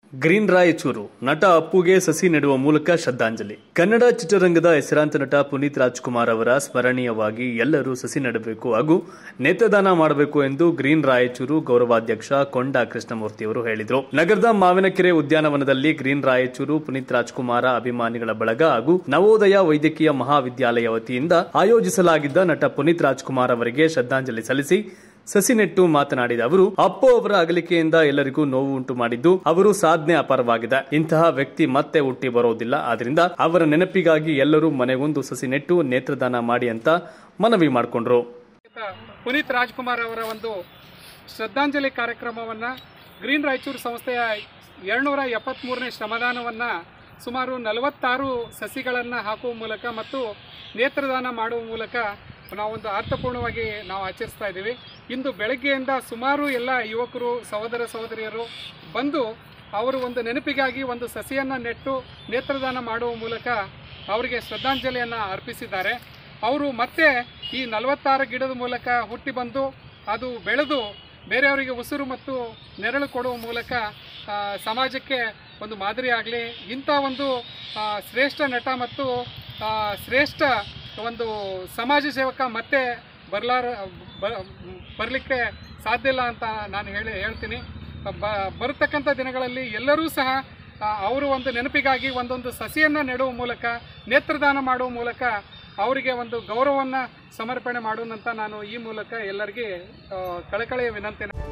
green Raichur ನಟ ಅಪ್ಪುಗೆ ಸಸಿ ನೆಡುವ ಮೂಲಕ ಶ್ರದ್ಧಾಂಜಲಿ ಕನ್ನಡ ಚಿತ್ರರಂಗದ ಹೆಸರಾಂತ ನಟ ಪುನೀತ್ ರಾಜ್ಕುಮಾರ್ ಅವರ ಸ್ಮರಣೀಯವಾಗಿ ಎಲ್ಲರೂ ಸಸಿ ನೆಡಬೇಕು ಹಾಗೂ ನೇತ್ರದಾನ ಮಾಡಬೇಕು ಎಂದು ಗ್ರೀನ್ ರಾಯಚೂರು ಗೌರವಾಧ್ಯಕ್ಷ ಕೊಂಡ ಕೃಷ್ಣಮೂರ್ತಿ ಅವರು ಹೇಳಿದರು ನಗರದ ಮಾವಿನಕೆರೆ ಉದ್ಯಾನವನದಲ್ಲಿ ಗ್ರೀನ್ ರಾಯಚೂರು ಪುನೀತ್ ರಾಜ್ಕುಮಾರ ಅಭಿಮಾನಿಗಳ ಬಳಗ ಹಾಗೂ ನವೋದಯ ವೈದ್ಯಕೀಯ ಮಹಾವಿದ್ಯಾಲಯ ವತಿಯಿಂದ ಆಯೋಜಿಸಲಾಗಿದ್ದ ನಟ ಪುನೀತ್ ರಾಜ್ಕುಮಾರ್ ಅವರಿಗೆ ಶ್ರದ್ಧಾಂಜಲಿ ಸಲ್ಲಿಸಿ ಸಸಿ ನೆಟ್ಟು ಮಾತನಾಡಿದ ಅವರು ಅಪ್ಪು ಅವರ ಅಗಲಿಕೆಯಿಂದ ಎಲ್ಲರಿಗೂ ನೋವು ಉಂಟು ಮಾಡಿದ್ದು ಅವರು ಸಾಧನೆ ಅಪಾರವಾಗಿದೆ ಇಂತಹ ವ್ಯಕ್ತಿ ಮತ್ತೆ ಹುಟ್ಟಿ ಬರೋದಿಲ್ಲ ಆದ್ರಿಂದ ಅವರ ನೆನಪಿಗಾಗಿ ಎಲ್ಲರೂ ಮನೆಗೊಂದು ಸಸಿ ನೆಟ್ಟು ನೇತ್ರದಾನ ಮಾಡಿ ಅಂತ ಮನವಿ ಮಾಡಿಕೊಂಡ್ರು ಪುನೀತ್ ರಾಜ್ಕುಮಾರ್ ಅವರ ಒಂದು ಶ್ರದ್ಧಾಂಜಲಿ ಕಾರ್ಯಕ್ರಮವನ್ನು ಗ್ರೀನ್ ರಾಯಚೂರು ಸಂಸ್ಥೆಯ ಎರಡುನೂರ ಎಪ್ಪತ್ತ್ಮೂರನೇ ಶ್ರಮದಾನವನ್ನು ಸುಮಾರು ನಲವತ್ತಾರು ಸಸಿಗಳನ್ನು ಹಾಕುವ ಮೂಲಕ ಮತ್ತು ನೇತ್ರದಾನ ಮಾಡುವ ಮೂಲಕ ನಾವೊಂದು ಅರ್ಥಪೂರ್ಣವಾಗಿ ನಾವು ಆಚರಿಸ್ತಾ ಇದ್ದೀವಿ ಇಂದು ಬೆಳಗ್ಗೆಯಿಂದ ಸುಮಾರು ಎಲ್ಲ ಯುವಕರು ಸಹೋದರ ಸಹೋದರಿಯರು ಬಂದು ಅವರು ಒಂದು ನೆನಪಿಗಾಗಿ ಒಂದು ಸಸಿಯನ್ನು ನೆಟ್ಟು ನೇತ್ರದಾನ ಮಾಡುವ ಮೂಲಕ ಅವರಿಗೆ ಶ್ರದ್ಧಾಂಜಲಿಯನ್ನು ಅರ್ಪಿಸಿದ್ದಾರೆ ಅವರು ಮತ್ತೆ ಈ ನಲವತ್ತಾರು ಗಿಡದ ಮೂಲಕ ಹುಟ್ಟಿ ಬಂದು ಅದು ಬೆಳೆದು ಬೇರೆಯವರಿಗೆ ಉಸಿರು ಮತ್ತು ನೆರಳು ಕೊಡುವ ಮೂಲಕ ಆ, ಸಮಾಜಕ್ಕೆ ಒಂದು ಮಾದರಿ ಆಗಲಿ ಇಂಥ ಒಂದು ಆ, ಶ್ರೇಷ್ಠ ನಟ ಮತ್ತು ಆ, ಶ್ರೇಷ್ಠ ಒಂದು ಸಮಾಜ ಸೇವಕ ಮತ್ತೆ ಬರಲಾರ ಬರಲಿಕ್ಕೆ ಸಾಧ್ಯ ಇಲ್ಲ ಅಂತ ನಾನು ಹೇಳಿ ಹೇಳ್ತೀನಿ ಬ ಬರತಕ್ಕಂಥ ದಿನಗಳಲ್ಲಿ ಎಲ್ಲರೂ ಸಹ ಆ, ಅವರು ಒಂದು ನೆನಪಿಗಾಗಿ ಒಂದೊಂದು ಸಸಿಯನ್ನು ನೆಡುವ ಮೂಲಕ ನೇತ್ರದಾನ ಮಾಡುವ ಮೂಲಕ ಅವರಿಗೆ ಒಂದು ಗೌರವವನ್ನು ಸಮರ್ಪಣೆ ಮಾಡೋಣಂತ ನಾನು ಈ ಮೂಲಕ ಎಲ್ಲರಿಗೆ ಆ, ಕಳಕಳಿಯ ವಿನಂತಿ